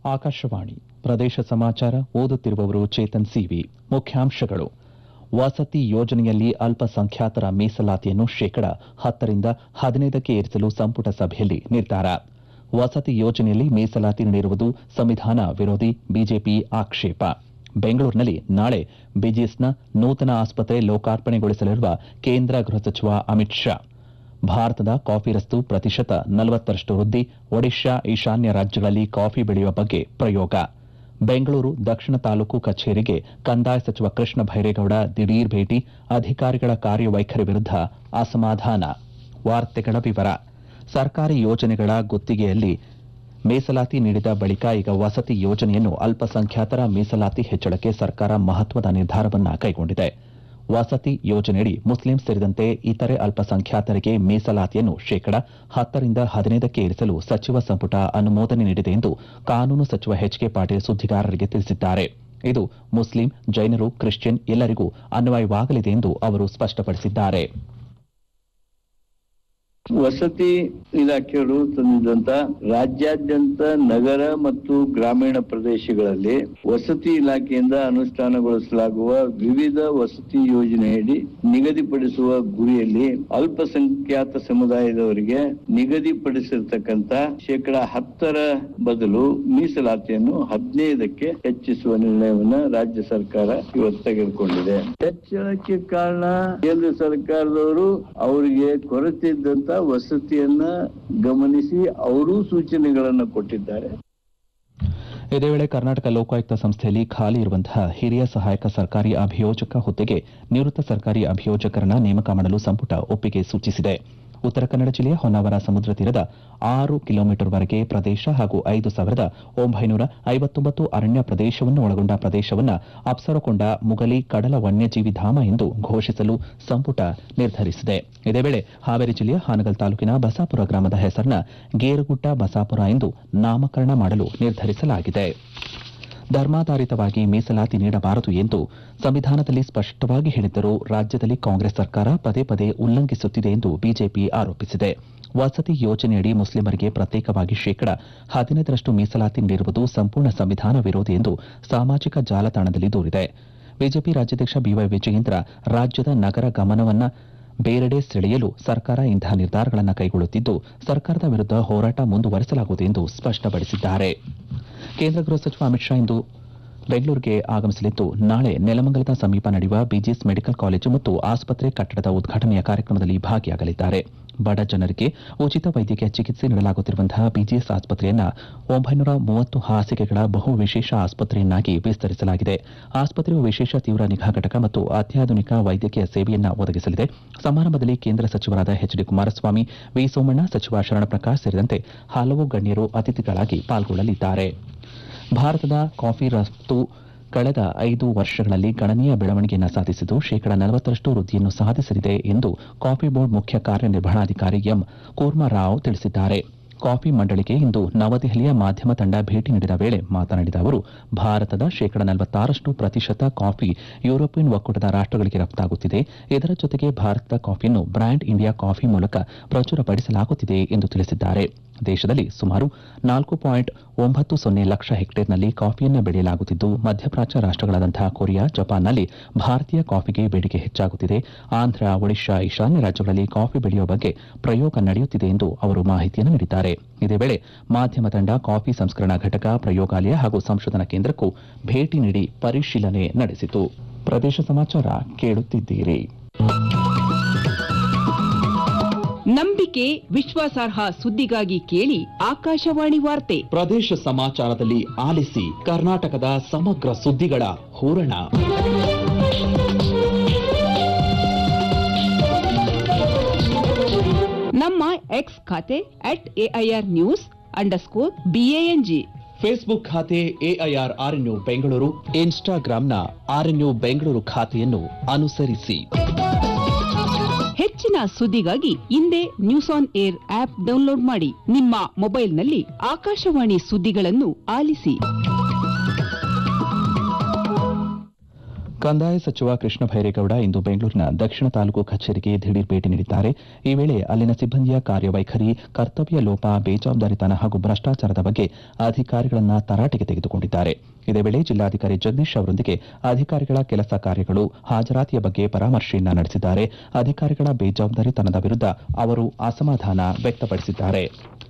ಆಕಾಶವಾಣಿ ಪ್ರದೇಶ ಸಮಾಚಾರ ಓದುತ್ತಿರುವವರು ಚೇತನ್ ಸಿವಿ ಮುಖ್ಯಾಂಶಗಳು ವಸತಿ ಯೋಜನೆಯಲ್ಲಿ ಅಲ್ಪಸಂಖ್ಯಾತರ ಮೀಸಲಾತಿಯನ್ನು ಶೇಕಡ ಹತ್ತರಿಂದ ಹದಿನೈದಕ್ಕೆ ಏರಿಸಲು ಸಂಪುಟ ಸಭೆಯಲ್ಲಿ ನಿರ್ಧಾರ ವಸತಿ ಯೋಜನೆಯಲ್ಲಿ ಮೀಸಲಾತಿ ನೀಡಿರುವುದು ಸಂವಿಧಾನ ವಿರೋಧಿ ಬಿಜೆಪಿ ಆಕ್ಷೇಪ ಬೆಂಗಳೂರಿನಲ್ಲಿ ನಾಳೆ ಬಿಜಿಎಸ್ನ ನೂತನ ಆಸ್ಪತ್ರೆ ಲೋಕಾರ್ಪಣೆಗೊಳಿಸಲಿರುವ ಕೇಂದ್ರ ಗೃಹ ಸಚಿವ ಅಮಿತ್ ಶಾ ಭಾರತದ ಕಾಫಿ ರಫ್ತು ಪ್ರತಿಶತ ನಲವತ್ತರಷ್ಟು ವೃದ್ಧಿ ಒಡಿಶಾ ಈಶಾನ್ಯ ರಾಜ್ಯಗಳಲ್ಲಿ ಕಾಫಿ ಬೆಳೆಯುವ ಬಗ್ಗೆ ಪ್ರಯೋಗ ಬೆಂಗಳೂರು ದಕ್ಷಿಣ ತಾಲೂಕು ಕಚೇರಿಗೆ ಕಂದಾಯ ಸಚಿವ ಕೃಷ್ಣ ಭೈರೇಗೌಡ ದಿಢೀರ್ ಭೇಟಿ ಅಧಿಕಾರಿಗಳ ಕಾರ್ಯವೈಖರಿ ವಿರುದ್ಧ ಅಸಮಾಧಾನ ವಾರ್ತೆಗಳ ವಿವರ ಸರ್ಕಾರಿ ಯೋಜನೆಗಳ ಗುತ್ತಿಗೆಯಲ್ಲಿ ಮೀಸಲಾತಿ ನೀಡಿದ ಬಳಿಕ ಈಗ ವಸತಿ ಯೋಜನೆಯನ್ನು ಅಲ್ಪಸಂಖ್ಯಾತರ ಮೀಸಲಾತಿ ಹೆಚ್ಚಳಕ್ಕೆ ಸರ್ಕಾರ ಮಹತ್ವದ ನಿರ್ಧಾರವನ್ನ ಕೈಗೊಂಡಿದೆ ವಸತಿ ಯೋಜನೆಯಡಿ ಮುಸ್ಲಿಂ ಸೇರಿದಂತೆ ಇತರೆ ಅಲ್ಪಸಂಖ್ಯಾತರಿಗೆ ಮೀಸಲಾತಿಯನ್ನು ಶೇಕಡ ಹತ್ತರಿಂದ ಹದಿನೈದಕ್ಕೆ ಇರಿಸಲು ಸಚಿವ ಸಂಪುಟ ಅನುಮೋದನೆ ನೀಡಿದೆ ಎಂದು ಕಾನೂನು ಸಚಿವ ಎಚ್ ಕೆ ಪಾಟೀಲ್ ಸುದ್ದಿಗಾರರಿಗೆ ತಿಳಿಸಿದ್ದಾರೆ ಇದು ಮುಸ್ಲಿಂ ಜೈನರು ಕ್ರಿಶ್ಚಿಯನ್ ಎಲ್ಲರಿಗೂ ಅನ್ವಯವಾಗಲಿದೆ ಎಂದು ಅವರು ಸ್ಪಷ್ಟಪಡಿಸಿದ್ದಾರೆ ವಸತಿ ಇಲಾಖೆಯವರು ತಂದಿದ್ದಂತ ರಾಜ್ಯಾದ್ಯಂತ ನಗರ ಮತ್ತು ಗ್ರಾಮೀಣ ಪ್ರದೇಶಗಳಲ್ಲಿ ವಸತಿ ಇಲಾಖೆಯಿಂದ ಅನುಷ್ಠಾನಗೊಳಿಸಲಾಗುವ ವಿವಿಧ ವಸತಿ ಯೋಜನೆಯಡಿ ನಿಗದಿಪಡಿಸುವ ಗುರಿಯಲ್ಲಿ ಅಲ್ಪಸಂಖ್ಯಾತ ಸಮುದಾಯದವರಿಗೆ ನಿಗದಿಪಡಿಸಿರ್ತಕ್ಕಂತ ಶೇಕಡ ಹತ್ತರ ಬದಲು ಮೀಸಲಾತಿಯನ್ನು ಹದಿನೈದಕ್ಕೆ ಹೆಚ್ಚಿಸುವ ನಿರ್ಣಯವನ್ನ ರಾಜ್ಯ ಸರ್ಕಾರ ಇವತ್ತು ತೆಗೆದುಕೊಂಡಿದೆ ಹೆಚ್ಚಳಕ್ಕೆ ಕಾರಣ ಕೇಂದ್ರ ಸರ್ಕಾರದವರು ಅವರಿಗೆ ಕೊರತೆ ಇದ್ದಂತ ವಸತಿಯನ್ನ ಗಮನಿಸಿ ಅವರೂ ಸೂಚನೆಗಳನ್ನ ಕೊಟ್ಟಿದ್ದಾರೆ ಇದೇ ವೇಳೆ ಕರ್ನಾಟಕ ಲೋಕಾಯುಕ್ತ ಸಂಸ್ಥೆಯಲ್ಲಿ ಖಾಲಿ ಇರುವಂತಹ ಹಿರಿಯ ಸಹಾಯಕ ಸರ್ಕಾರಿ ಅಭಿಯೋಜಕ ಹುದ್ದೆಗೆ ನಿವೃತ್ತ ಸರ್ಕಾರಿ ಅಭಿಯೋಜಕರನ್ನ ನೇಮಕ ಮಾಡಲು ಸಂಪುಟ ಒಪ್ಪಿಗೆ ಸೂಚಿಸಿದೆ ಉತ್ತರ ಕನ್ನಡ ಜಿಲ್ಲೆಯ ಹೊನ್ನಾವರ ಸಮುದ್ರ ತೀರದ ಆರು ಕಿಲೋಮೀಟರ್ವರೆಗೆ ಪ್ರದೇಶ ಹಾಗೂ ಐದು ಸಾವಿರದ ಒಂಬೈನೂರ ಐವತ್ತೊಂಬತ್ತು ಅರಣ್ಯ ಪ್ರದೇಶವನ್ನು ಒಳಗೊಂಡ ಪ್ರದೇಶವನ್ನು ಅಪ್ಸರಕೊಂಡ ಮುಗಲಿ ಕಡಲ ವನ್ಯಜೀವಿ ಧಾಮ ಎಂದು ಘೋಷಿಸಲು ಸಂಪುಟ ನಿರ್ಧರಿಸಿದೆ ಇದೇ ವೇಳೆ ಹಾವೇರಿ ಜಿಲ್ಲೆಯ ಹಾನಗಲ್ ತಾಲೂಕಿನ ಬಸಾಪುರ ಗ್ರಾಮದ ಹೆಸರನ್ನ ಗೇರುಗುಡ್ಡ ಬಸಾಪುರ ಎಂದು ನಾಮಕರಣ ಮಾಡಲು ನಿರ್ಧರಿಸಲಾಗಿದೆ ಧರ್ಮಾಧಾರಿತವಾಗಿ ಮೀಸಲಾತಿ ನೀಡಬಾರದು ಎಂದು ಸಂವಿಧಾನದಲ್ಲಿ ಸ್ಪಷ್ಟವಾಗಿ ಹೇಳಿದ್ದರೂ ರಾಜ್ಯದಲ್ಲಿ ಕಾಂಗ್ರೆಸ್ ಸರ್ಕಾರ ಪದೇ ಪದೇ ಉಲ್ಲಂಘಿಸುತ್ತಿದೆ ಎಂದು ಬಿಜೆಪಿ ಆರೋಪಿಸಿದೆ ವಸತಿ ಯೋಜನೆಯಡಿ ಮುಸ್ಲಿಮರಿಗೆ ಪ್ರತ್ಯೇಕವಾಗಿ ಶೇಕಡ ಹದಿನೈದರಷ್ಟು ಮೀಸಲಾತಿ ನೀಡಿರುವುದು ಸಂಪೂರ್ಣ ಸಂವಿಧಾನ ವಿರೋಧಿ ಎಂದು ಸಾಮಾಜಿಕ ಜಾಲತಾಣದಲ್ಲಿ ದೂರಿದೆ ಬಿಜೆಪಿ ರಾಜ್ಯಾಧ್ಯಕ್ಷ ಬಿವೈ ವಿಜಯೇಂದ್ರ ರಾಜ್ಯದ ನಗರ ಗಮನವನ್ನ ಬೇರೆಡೆ ಸೆಳೆಯಲು ಸರ್ಕಾರ ಇಂತಹ ನಿರ್ಧಾರಗಳನ್ನು ಕೈಗೊಳ್ಳುತ್ತಿದ್ದು ಸರ್ಕಾರದ ವಿರುದ್ಧ ಹೋರಾಟ ಮುಂದುವರೆಸಲಾಗುವುದು ಎಂದು ಸ್ಪಷ್ಟಪಡಿಸಿದ್ದಾರೆ ಕೇಂದ್ರ ಗೃಹ ಸಚಿವ ಅಮಿತ್ ಶಾ ಇಂದು ಬೆಂಗಳೂರಿಗೆ ಆಗಮಿಸಲಿದ್ದು ನಾಳೆ ನೆಲಮಂಗಲದ ಸಮೀಪ ನಡೆಯುವ ಬಿಜಿಎಸ್ ಮೆಡಿಕಲ್ ಕಾಲೇಜು ಮತ್ತು ಆಸ್ಪತ್ರೆ ಕಟ್ಟಡದ ಉದ್ಘಾಟನೆಯ ಕಾರ್ಯಕ್ರಮದಲ್ಲಿ ಭಾಗಿಯಾಗಲಿದ್ದಾರೆ ಬಡ ಜನರಿಗೆ ಉಚಿತ ವೈದ್ಯಕೀಯ ಚಿಕಿತ್ಸೆ ನೀಡಲಾಗುತ್ತಿರುವಂತಹ ಬಿಜಿಎಸ್ ಆಸ್ಪತ್ರೆಯನ್ನ ಒಂಬೈನೂರ ಮೂವತ್ತು ಹಾಸಿಗೆಗಳ ಬಹು ವಿಶೇಷ ಆಸ್ಪತ್ರೆಯನ್ನಾಗಿ ವಿಸ್ತರಿಸಲಾಗಿದೆ ಆಸ್ಪತ್ರೆಯು ವಿಶೇಷ ತೀವ್ರ ನಿಗಾ ಘಟಕ ಮತ್ತು ಅತ್ಯಾಧುನಿಕ ವೈದ್ಯಕೀಯ ಸೇವೆಯನ್ನ ಒದಗಿಸಲಿದೆ ಸಮಾರಂಭದಲ್ಲಿ ಕೇಂದ್ರ ಸಚಿವರಾದ H D Kumaraswamy V Somanna ಸಚಿವ ಶರಣಪ್ರಕಾಶ್ ಸೇರಿದಂತೆ ಹಲವು ಗಣ್ಯರು ಅತಿಥಿಗಳಾಗಿ ಪಾಲ್ಗೊಳ್ಳಲಿದ್ದಾರೆ ಭಾರತದ ಕಾಫಿ ರಫ್ತು ಕಳೆದ ಐದು ವರ್ಷಗಳಲ್ಲಿ ಗಣನೀಯ ಬೆಳವಣಿಗೆಯನ್ನು ಸಾಧಿಸಿದ್ದು ಶೇಕಡ ನಲವತ್ತರಷ್ಟು ವೃದ್ಧಿಯನ್ನು ಸಾಧಿಸಲಿದೆ ಎಂದು ಕಾಫಿ ಬೋರ್ಡ್ ಮುಖ್ಯ ಕಾರ್ಯನಿರ್ವಹಣಾಧಿಕಾರಿ ಎಂ ಕೂರ್ಮಾರಾವ್ ತಿಳಿಸಿದ್ದಾರೆ ಕಾಫಿ ಮಂಡಳಿಗೆ ಇಂದು ನವದೆಹಲಿಯ ಮಾಧ್ಯಮ ತಂಡ ಭೇಟಿ ನೀಡಿದ ವೇಳೆ ಮಾತನಾಡಿದ ಅವರು ಭಾರತದ ಶೇಕಡ ನಲವತ್ತಾರಷ್ಟು ಪ್ರತಿಶತ ಕಾಫಿ ಯುರೋಪಿಯನ್ ಒಕ್ಕೂಟದ ರಾಷ್ಟಗಳಿಗೆ ರಫ್ತಾಗುತ್ತಿದೆ ಇದರ ಜೊತೆಗೆ ಭಾರತದ ಕಾಫಿಯನ್ನು ಬ್ರ್ಯಾಂಡ್ ಇಂಡಿಯಾ ಕಾಫಿ ಮೂಲಕ ಪ್ರಚುರಪಡಿಸಲಾಗುತ್ತಿದೆ ಎಂದು ತಿಳಿಸಿದ್ದಾರೆ ದೇಶದಲ್ಲಿ ಸುಮಾರು ನಾಲ್ಕು ಪಾಯಿಂಟ್ ಒಂಬತ್ತು ಸೊನ್ನೆ ಲಕ್ಷ ಹೆಕ್ಟೇರ್ನಲ್ಲಿ ಕಾಫಿಯನ್ನು ಬೆಳೆಯಲಾಗುತ್ತಿದ್ದು ಮಧ್ಯಪ್ರಾಚ್ಯ ರಾಷ್ಟಗಳಾದಂತಹ ಕೊರಿಯಾ ಜಪಾನ್ನಲ್ಲಿ ಭಾರತೀಯ ಕಾಫಿಗೆ ಬೇಡಿಕೆ ಹೆಚ್ಚಾಗುತ್ತಿದೆ ಆಂಧ್ರ ಒಡಿಶಾ ಈಶಾನ್ಯ ರಾಜ್ಯಗಳಲ್ಲಿ ಕಾಫಿ ಬೆಳೆಯುವ ಬಗ್ಗೆ ಪ್ರಯೋಗ ನಡೆಯುತ್ತಿದೆ ಎಂದು ಅವರು ಮಾಹಿತಿಯನ್ನು ನೀಡಿದ್ದಾರೆ ಇದೇ ವೇಳೆ ಮಾಧ್ಯಮ ತಂಡ ಕಾಫಿ ಸಂಸ್ಕರಣಾ ಘಟಕ ಪ್ರಯೋಗಾಲಯ ಹಾಗೂ ಸಂಶೋಧನಾ ಕೇಂದ್ರಕ್ಕೂ ಭೇಟಿ ನೀಡಿ ಪರಿಶೀಲನೆ ನಡೆಸಿತು ಪ್ರದೇಶ ಸಮಾಚಾರ ಕೇಳುತ್ತಿದ್ದೀರಿ ನಂಬಿಕೆ ವಿಶ್ವಾಸಾರ್ಹ ಸುದ್ದಿಗಾಗಿ ಕೇಳಿ ಆಕಾಶವಾಣಿ ವಾರ್ತೆ ಪ್ರದೇಶ ಸಮಾಚಾರದಲ್ಲಿ ಆಲಿಸಿ ಕರ್ನಾಟಕದ ಸಮಗ್ರ ಸುದ್ದಿಗಳ ಹೂರಣ ನಮ್ಮ ಎಕ್ಸ್ ಖಾತೆ at AIR news underscore BANG Facebook ಖಾತೆ ಎಐಆರ್ ಆರ್ಎನ್ಯು ಬೆಂಗಳೂರು ಇನ್ಸ್ಟಾಗ್ರಾಂನ ಆರ್ಎನ್ಯು ಬೆಂಗಳೂರು ಖಾತೆಯನ್ನು ಅನುಸರಿಸಿ ಹೆಚ್ಚಿನ ಸುದ್ದಿಗಾಗಿ ಹಿಂದೆ news on air app download ಮಾಡಿ ನಿಮ್ಮ ಮೊಬೈಲ್ನಲ್ಲಿ ಆಕಾಶವಾಣಿ ಸುದ್ದಿಗಳನ್ನು ಆಲಿಸಿ ಕಂದಾಯ ಸಚಿವ ಕೃಷ್ಣ ಭೈರೇಗೌಡ ಇಂದು ಬೆಂಗಳೂರಿನ ದಕ್ಷಿಣ ತಾಲೂಕು ಕಚೇರಿಗೆ ದಿಢೀರ್ ಭೇಟಿ ನೀಡಿದ್ದಾರೆ ಈ ವೇಳೆ ಅಲ್ಲಿನ ಸಿಬ್ಬಂದಿಯ ಕಾರ್ಯವೈಖರಿ ಕರ್ತವ್ಯ ಲೋಪ ಬೇಜವಾಬ್ದಾರಿತನ ಹಾಗೂ ಭ್ರಷ್ಟಾಚಾರದ ಬಗ್ಗೆ ಅಧಿಕಾರಿಗಳನ್ನ ತರಾಟೆಗೆ ತೆಗೆದುಕೊಂಡಿದ್ದಾರೆ ಇದೇ ವೇಳೆ ಜಿಲ್ಲಾಧಿಕಾರಿ ಜಗದೀಶ್ ಅವರೊಂದಿಗೆ ಅಧಿಕಾರಿಗಳ ಕೆಲಸ ಕಾರ್ಯಗಳು ಹಾಜರಾತಿಯ ಬಗ್ಗೆ ಪರಾಮರ್ಶೆಯನ್ನ ನಡೆಸಿದ್ದಾರೆ ಅಧಿಕಾರಿಗಳ ಬೇಜವಾಬ್ದಾರಿತನದ ವಿರುದ್ಧ ಅವರು ಅಸಮಾಧಾನ ವ್ಯಕ್ತಪಡಿಸಿದ್ದಾರೆ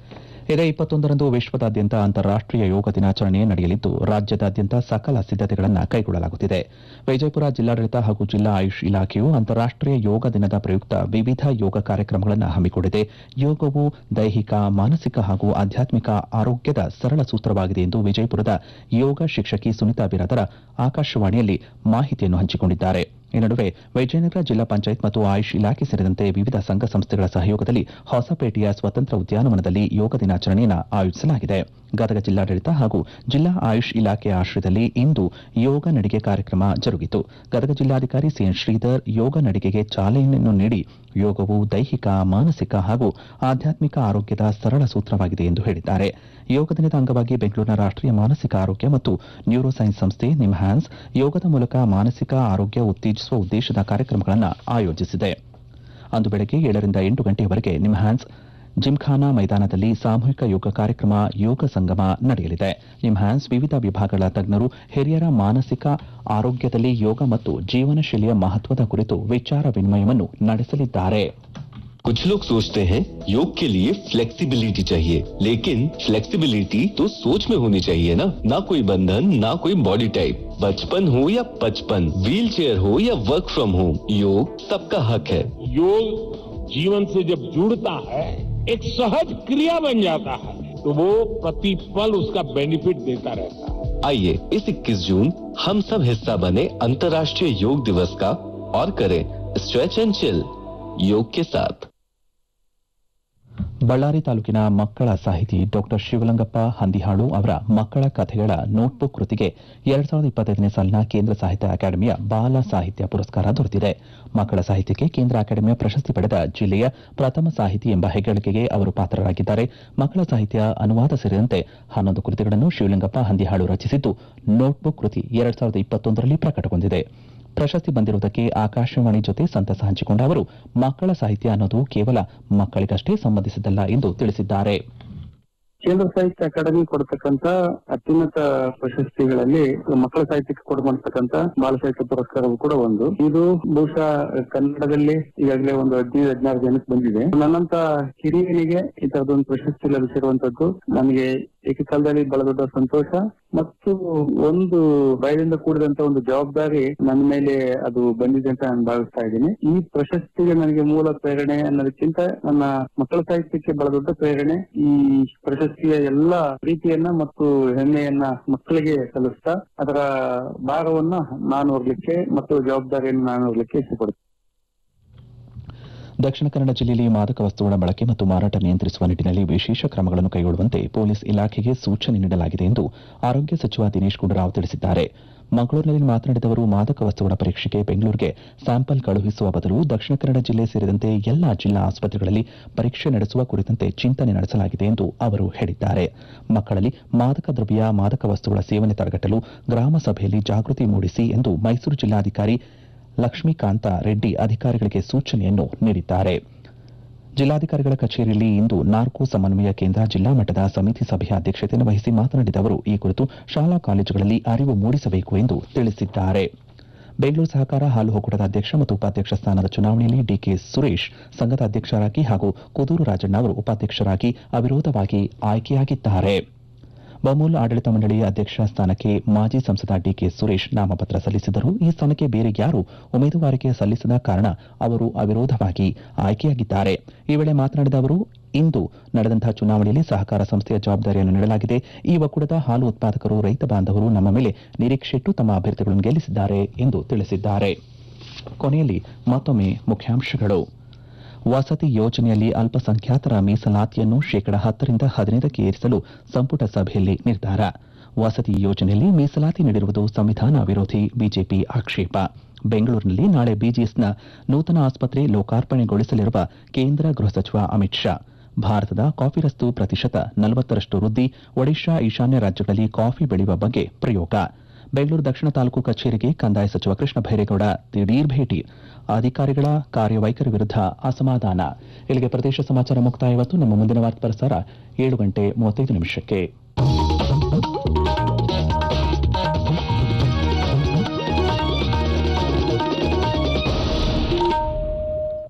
ಇದೇ ಇಪ್ಪತ್ತೊಂದರಂದು ವಿಶ್ವದಾದ್ಯಂತ ಅಂತಾರಾಷ್ಟೀಯ ಯೋಗ ದಿನಾಚರಣೆ ನಡೆಯಲಿದ್ದು ರಾಜ್ಯದಾದ್ಯಂತ ಸಕಲ ಸಿದ್ದತೆಗಳನ್ನು ಕೈಗೊಳ್ಳಲಾಗುತ್ತಿದೆ ವಿಜಯಪುರ ಜಿಲ್ಲಾಡಳಿತ ಹಾಗೂ ಜಿಲ್ಲಾ ಆಯುಷ್ ಇಲಾಖೆಯು ಅಂತಾರಾಷ್ಟೀಯ ಯೋಗ ದಿನದ ಪ್ರಯುಕ್ತ ವಿವಿಧ ಯೋಗ ಕಾರ್ಯಕ್ರಮಗಳನ್ನು ಹಮ್ಮಿಕೊಂಡಿದೆ ಯೋಗವು ದೈಹಿಕ ಮಾನಸಿಕ ಹಾಗೂ ಆಧ್ಯಾತ್ಮಿಕ ಆರೋಗ್ಯದ ಸರಳ ಸೂತ್ರವಾಗಿದೆ ಎಂದು ವಿಜಯಪುರದ ಯೋಗ ಶಿಕ್ಷಕಿ ಸುನಿತಾ ಬಿರಾದರ ಆಕಾಶವಾಣಿಯಲ್ಲಿ ಮಾಹಿತಿಯನ್ನು ಹಂಚಿಕೊಂಡಿದ್ದಾರೆ ಈ ನಡುವೆ ವಿಜಯನಗರ ಜಿಲ್ಲಾ ಪಂಚಾಯತ್ ಮತ್ತು ಆಯುಷ್ ಇಲಾಖೆ ಸೇರಿದಂತೆ ವಿವಿಧ ಸಂಘ ಸಂಸ್ಥೆಗಳ ಸಹಯೋಗದಲ್ಲಿ ಹೊಸಪೇಟೆಯ ಸ್ವತಂತ್ರ ಉದ್ಯಾನವನದಲ್ಲಿ ಯೋಗ ದಿನಾಚರಣೆಯನ್ನು ಆಯೋಜಿಸಲಾಗಿದೆ ಗದಗ ಜಿಲ್ಲಾಡಳಿತ ಹಾಗೂ ಜಿಲ್ಲಾ ಆಯುಷ್ ಇಲಾಖೆ ಆಶ್ರಯದಲ್ಲಿ ಇಂದು ಯೋಗ ನಡಿಗೆ ಕಾರ್ಯಕ್ರಮ ಜರುಗಿತು ಗದಗ ಜಿಲ್ಲಾಧಿಕಾರಿ ಸಿಎನ್ ಶ್ರೀಧರ್ ಯೋಗ ನಡಿಗೆಗೆ ಚಾಲನೆಯನ್ನು ನೀಡಿ ಯೋಗವು ದೈಹಿಕ ಮಾನಸಿಕ ಹಾಗೂ ಆಧ್ಯಾತ್ಮಿಕ ಆರೋಗ್ಯದ ಸರಳ ಸೂತ್ರವಾಗಿದೆ ಎಂದು ಹೇಳಿದ್ದಾರೆ ಯೋಗ ದಿನದ ಅಂಗವಾಗಿ ಬೆಂಗಳೂರಿನ ರಾಷ್ಟೀಯ ಮಾನಸಿಕ ಆರೋಗ್ಯ ಮತ್ತು ನ್ಯೂರೋ ಸೈನ್ಸ್ ಸಂಸ್ಥೆ ನಿಮ್ಹ್ಯಾನ್ಸ್ ಯೋಗದ ಮೂಲಕ ಮಾನಸಿಕ ಆರೋಗ್ಯ ಉತ್ತೇಜಿಸುವ ಉದ್ದೇಶದ ಕಾರ್ಯಕ್ರಮಗಳನ್ನು ಆಯೋಜಿಸಿದೆ ಅಂದು ಬೆಳಗ್ಗೆ ಏಳರಿಂದ ಎಂಟು ಗಂಟೆಯವರೆಗೆ ನಿಮ್ಹ್ಯಾನ್ಸ್ ಜಿಮ್ಖಾನಾ ಮೈದಾನದಲ್ಲಿ ಸಾಮೂಹಿಕ ಯೋಗ ಕಾರ್ಯಕ್ರಮ ಯೋಗ ಸಂಗಮ ನಡೆಯಲಿದೆ ನಿಮ್ಹ್ಯಾನ್ಸ್ ವಿವಿಧ ವಿಭಾಗಗಳ ತಜ್ಞರು ಹಿರಿಯರ ಮಾನಸಿಕ ಆರೋಗ್ಯದಲ್ಲಿ ಯೋಗ ಮತ್ತು ಜೀವನ ಶೈಲಿಯ ಮಹತ್ವದ ಕುರಿತು ವಿಚಾರ ವಿನಿಮಯವನ್ನು ನಡೆಸಲಿದ್ದಾರೆ कुछ लोग सोचते हैं योग के लिए फ्लेक्सिबिलिटी चाहिए लेकिन फ्लेक्सिबिलिटी तो सोच में होनी चाहिए ना ना कोई बंधन ना कोई बॉडी टाइप बचपन हो या पचपन व्हील चेयर हो या वर्क फ्रॉम होम योग सबका हक है योग जीवन से जब जुड़ता है एक सहज क्रिया बन जाता है तो वो प्रतिपल उसका बेनिफिट देता रहता है आइए इस 21 जून हम सब हिस्सा बने अंतर्राष्ट्रीय योग दिवस का और करें स्ट्रेच एंड चिल योग के साथ ಬಳ್ಳಾರಿ ತಾಲೂಕಿನ ಮಕ್ಕಳ ಸಾಹಿತಿ ಡಾಕ್ಟರ್ ಶಿವಲಿಂಗಪ್ಪ ಹಂದಿಹಾಳು ಅವರ ಮಕ್ಕಳ ಕಥೆಗಳ ನೋಟ್ಬುಕ್ ಕೃತಿಗೆ ಎರಡ್ ಸಾವಿರದ ಇಪ್ಪತ್ತೈದನೇ ಸಾಲಿನ ಕೇಂದ್ರ ಸಾಹಿತ್ಯ ಅಕಾಡೆಮಿಯ ಬಾಲ ಸಾಹಿತ್ಯ ಪುರಸ್ಕಾರ ದೊರೆತಿದೆ ಮಕ್ಕಳ ಸಾಹಿತ್ಯಕ್ಕೆ ಕೇಂದ್ರ ಅಕಾಡೆಮಿಯ ಪ್ರಶಸ್ತಿ ಪಡೆದ ಜಿಲ್ಲೆಯ ಪ್ರಥಮ ಸಾಹಿತಿ ಎಂಬ ಹೆಗ್ಗಳಿಕೆಗೆ ಅವರು ಪಾತ್ರರಾಗಿದ್ದಾರೆ ಮಕ್ಕಳ ಸಾಹಿತ್ಯ ಅನುವಾದ ಸೇರಿದಂತೆ ಹನ್ನೊಂದು ಕೃತಿಗಳನ್ನು ಶಿವಲಿಂಗಪ್ಪ ಹಂದಿಹಾಳು ರಚಿಸಿದ್ದು ನೋಟ್ಬುಕ್ ಕೃತಿ ಎರಡ್ ಸಾವಿರದ ಇಪ್ಪತ್ತೊಂದರಲ್ಲಿ ಪ್ರಕಟಗೊಂಡಿದೆ ಪ್ರಶಸ್ತಿ ಬಂದಿರುವುದಕ್ಕೆ ಆಕಾಶವಾಣಿ ಜೊತೆ ಸಂತಸ ಹಂಚಿಕೊಂಡ ಅವರು ಮಕ್ಕಳ ಸಾಹಿತ್ಯ ಅನ್ನೋದು ಕೇವಲ ಮಕ್ಕಳಿಗಷ್ಟೇ ಸಂಬಂಧಿಸಿದ್ದಲ್ಲ ಎಂದು ತಿಳಿಸಿದ್ದಾರೆ ಕೇಂದ್ರ ಸಾಹಿತ್ಯ ಅಕಾಡೆಮಿ ಕೊಡ್ತಕ್ಕಂತ ಅತ್ಯುನ್ನತ ಪ್ರಶಸ್ತಿಗಳಲ್ಲಿ ಮಕ್ಕಳ ಸಾಹಿತ್ಯಕ್ಕೆ ಕೊಡಬರ್ತಕ್ಕಂತ ಬಾಲ ಸಾಹಿತ್ಯ ಪುರಸ್ಕಾರವು ಕೂಡ ಒಂದು ಇದು ಬಹುಶಃ ಕನ್ನಡದಲ್ಲಿ ಈಗಾಗಲೇ ಒಂದು ಹದಿನೈದು ಹದಿನಾರು ಜನಕ್ಕೆ ಬಂದಿದೆ ನನ್ನಂತ ಹಿರಿಯರಿಗೆ ಈ ತರದೊಂದು ಪ್ರಶಸ್ತಿ ಲಭಿಸಿರುವಂತದ್ದು ನನಗೆ ಏಕಕಾಲದಲ್ಲಿ ಬಹಳ ದೊಡ್ಡ ಸಂತೋಷ ಮತ್ತು ಒಂದು ಭಯದಿಂದ ಕೂಡಿದಂತ ಒಂದು ಜವಾಬ್ದಾರಿ ನನ್ನ ಮೇಲೆ ಅದು ಬಂದಿದೆ ಅಂತ ನಾನು ಭಾವಿಸ್ತಾ ಇದ್ದೀನಿ ಈ ಪ್ರಶಸ್ತಿಗೆ ನನಗೆ ಮೂಲ ಪ್ರೇರಣೆ ಅನ್ನೋದಕ್ಕಿಂತ ನನ್ನ ಮಕ್ಕಳ ಸಾಹಿತ್ಯಕ್ಕೆ ಬಹಳ ದೊಡ್ಡ ಪ್ರೇರಣೆ ಈ ಪ್ರಶಸ್ತಿಯ ಎಲ್ಲ ಪ್ರೀತಿಯನ್ನ ಮತ್ತು ಹೆಮ್ಮೆಯನ್ನ ಮಕ್ಕಳಿಗೆ ಸಲ್ಲಿಸ್ತಾ ಅದರ ಭಾರವನ್ನ ನಾನು ಹೊರಲಿಕ್ಕೆ ಮತ್ತು ಜವಾಬ್ದಾರಿಯನ್ನು ನಾನು ಹೊರಲಿಕ್ಕೆ ಇಷ್ಟಪಡ್ತೀನಿ ದಕ್ಷಿಣ ಕನ್ನಡ ಜಿಲ್ಲೆಯಲ್ಲಿ ಮಾದಕ ವಸ್ತುಗಳ ಬಳಕೆ ಮತ್ತು ಮಾರಾಟ ನಿಯಂತ್ರಿಸುವ ನಿಟ್ಟಿನಲ್ಲಿ ವಿಶೇಷ ಕ್ರಮಗಳನ್ನು ಕೈಗೊಳ್ಳುವಂತೆ ಪೊಲೀಸ್ ಇಲಾಖೆಗೆ ಸೂಚನೆ ನೀಡಲಾಗಿದೆ ಎಂದು ಆರೋಗ್ಯ ಸಚಿವ ದಿನೇಶ್ ಗುಂಡೂರಾವ್ ತಿಳಿಸಿದ್ದಾರೆ ಮಂಗಳೂರಿನಲ್ಲಿ ಮಾತನಾಡಿದ ಮಾದಕ ವಸ್ತುಗಳ ಪರೀಕ್ಷೆಗೆ ಬೆಂಗಳೂರಿಗೆ ಸ್ಯಾಂಪಲ್ ಕಳುಹಿಸುವ ಬದಲು ದಕ್ಷಿಣ ಕನ್ನಡ ಜಿಲ್ಲೆ ಸೇರಿದಂತೆ ಎಲ್ಲಾ ಜಿಲ್ಲಾ ಆಸ್ಪತ್ರೆಗಳಲ್ಲಿ ಪರೀಕ್ಷೆ ನಡೆಸುವ ಕುರಿತಂತೆ ಚಿಂತನೆ ನಡೆಸಲಾಗಿದೆ ಎಂದು ಅವರು ಹೇಳಿದ್ದಾರೆ ಮಕ್ಕಳಲ್ಲಿ ಮಾದಕ ದ್ರವ್ಯ ಮಾದಕ ವಸ್ತುಗಳ ಸೇವನೆ ತಡೆಗಟ್ಟಲು ಗ್ರಾಮ ಸಭೆಯಲ್ಲಿ ಜಾಗೃತಿ ಮೂಡಿಸಿ ಎಂದು ಮೈಸೂರು ಜಿಲ್ಲಾಧಿಕಾರಿ ಲಕ್ಷ್ಮೀಕಾಂತ ರೆಡ್ಡಿ ಅಧಿಕಾರಿಗಳಿಗೆ ಸೂಚನೆಯನ್ನು ನೀಡಿದ್ದಾರೆ ಜಿಲ್ಲಾಧಿಕಾರಿಗಳ ಕಚೇರಿಯಲ್ಲಿ ಇಂದು ನಾರ್ಕೋ ಸಮನ್ವಯ ಕೇಂದ್ರ ಜಿಲ್ಲಾ ಮಟ್ಟದ ಸಮಿತಿ ಸಭೆಯ ಅಧ್ಯಕ್ಷತೆಯನ್ನು ವಹಿಸಿ ಮಾತನಾಡಿದ ಅವರು ಈ ಕುರಿತು ಶಾಲಾ ಕಾಲೇಜುಗಳಲ್ಲಿ ಅರಿವು ಮೂಡಿಸಬೇಕು ಎಂದು ತಿಳಿಸಿದ್ದಾರೆ ಬೆಂಗಳೂರು ಸಹಕಾರ ಹಾಲು ಒಕ್ಕೂಟದ ಅಧ್ಯಕ್ಷ ಮತ್ತು ಉಪಾಧ್ಯಕ್ಷ ಸ್ಥಾನದ ಚುನಾವಣೆಯಲ್ಲಿ ಡಿಕೆ ಸುರೇಶ್ ಸಂಘದ ಅಧ್ಯಕ್ಷರಾಗಿ ಹಾಗೂ ಕುದೂರು ರಾಜಣ್ಣ ಅವರು ಉಪಾಧ್ಯಕ್ಷರಾಗಿ ಅವಿರೋಧವಾಗಿ ಆಯ್ಕೆಯಾಗಿದ್ದಾರೆ ಬಮೂಲ್ ಆಡಳಿತ ಮಂಡಳಿಯ ಅಧ್ಯಕ್ಷ ಸ್ಥಾನಕ್ಕೆ ಮಾಜಿ ಸಂಸದ ಡಿಕೆ ಸುರೇಶ್ ನಾಮಪತ್ರ ಸಲ್ಲಿಸಿದರು ಈ ಸ್ಥಾನಕ್ಕೆ ಬೇರೆ ಯಾರೂ ಉಮೇದುವಾರಿಕೆ ಸಲ್ಲಿಸದ ಕಾರಣ ಅವರು ಅವಿರೋಧವಾಗಿ ಆಯ್ಕೆಯಾಗಿದ್ದಾರೆ ಈ ವೇಳೆ ಮಾತನಾಡಿದ ಅವರು ಇಂದು ನಡೆದಂತಹ ಚುನಾವಣೆಯಲ್ಲಿ ಸಹಕಾರ ಸಂಸ್ಥೆಯ ಜವಾಬ್ದಾರಿಯನ್ನು ನೀಡಲಾಗಿದೆ ಈ ಒಕ್ಕೂಟದ ಹಾಲು ಉತ್ಪಾದಕರು ರೈತ ಬಾಂಧವರು ನಮ್ಮ ಮೇಲೆ ನಿರೀಕ್ಷೆಯಿಟ್ಟು ತಮ್ಮ ಅಭ್ಯರ್ಥಿಗಳನ್ನು ಗೆಲ್ಲಿಸಿದ್ದಾರೆ ಎಂದು ತಿಳಿಸಿದ್ದಾರೆ ಕೊನೆಯಲ್ಲಿ ಮತ್ತೊಮ್ಮೆ ಮುಖ್ಯಾಂಶಗಳು ವಸತಿ ಯೋಜನೆಯಲ್ಲಿ ಅಲ್ಪಸಂಖ್ಯಾತರ ಮೀಸಲಾತಿಯನ್ನು ಶೇಕಡ ಹತ್ತರಿಂದ ಹದಿನೈದಕ್ಕೆ ಏರಿಸಲು ಸಂಪುಟ ಸಭೆಯಲ್ಲಿ ನಿರ್ಧಾರ ವಸತಿ ಯೋಜನೆಯಲ್ಲಿ ಮೀಸಲಾತಿ ನೀಡಿರುವುದು ಸಂವಿಧಾನ ವಿರೋಧಿ ಬಿಜೆಪಿ ಆಕ್ಷೇಪ ಬೆಂಗಳೂರಿನಲ್ಲಿ ನಾಳೆ ಬಿಜಿಎಸ್ನ ನೂತನ ಆಸ್ಪತ್ರೆ ಲೋಕಾರ್ಪಣೆಗೊಳಿಸಲಿರುವ ಕೇಂದ್ರ ಗೃಹ ಸಚಿವ ಅಮಿತ್ ಶಾ ಭಾರತದ ಕಾಫಿ ರಫ್ತು ಪ್ರತಿಶತ ನಲವತ್ತರಷ್ಟು ವೃದ್ಧಿ ಒಡಿಶಾ ಈಶಾನ್ಯ ರಾಜ್ಯಗಳಲ್ಲಿ ಕಾಫಿ ಬೆಳೆಯುವ ಬಗ್ಗೆ ಪ್ರಯೋಗ ಬೆಂಗಳೂರು ದಕ್ಷಿಣ ತಾಲೂಕು ಕಚೇರಿಗೆ ಕಂದಾಯ ಸಚಿವ ಕೃಷ್ಣ ಭೈರೇಗೌಡ ದಿಢೀರ್ ಭೇಟಿ ಅಧಿಕಾರಿಗಳ ಕಾರ್ಯವೈಖರಿ ವಿರುದ್ಧ ಅಸಮಾಧಾನ ಇಲ್ಲಿಗೆ ಪ್ರದೇಶ ಸಮಾಚಾರ ಮುಕ್ತಾಯವತ್ತು ನಮ್ಮ ಮುಂದಿನ ವಾರ್ತಾ ಪ್ರಸಾರ ಏಳು ಗಂಟೆ ಮೂವತ್ತೈದು ನಿಮಿಷಕ್ಕೆ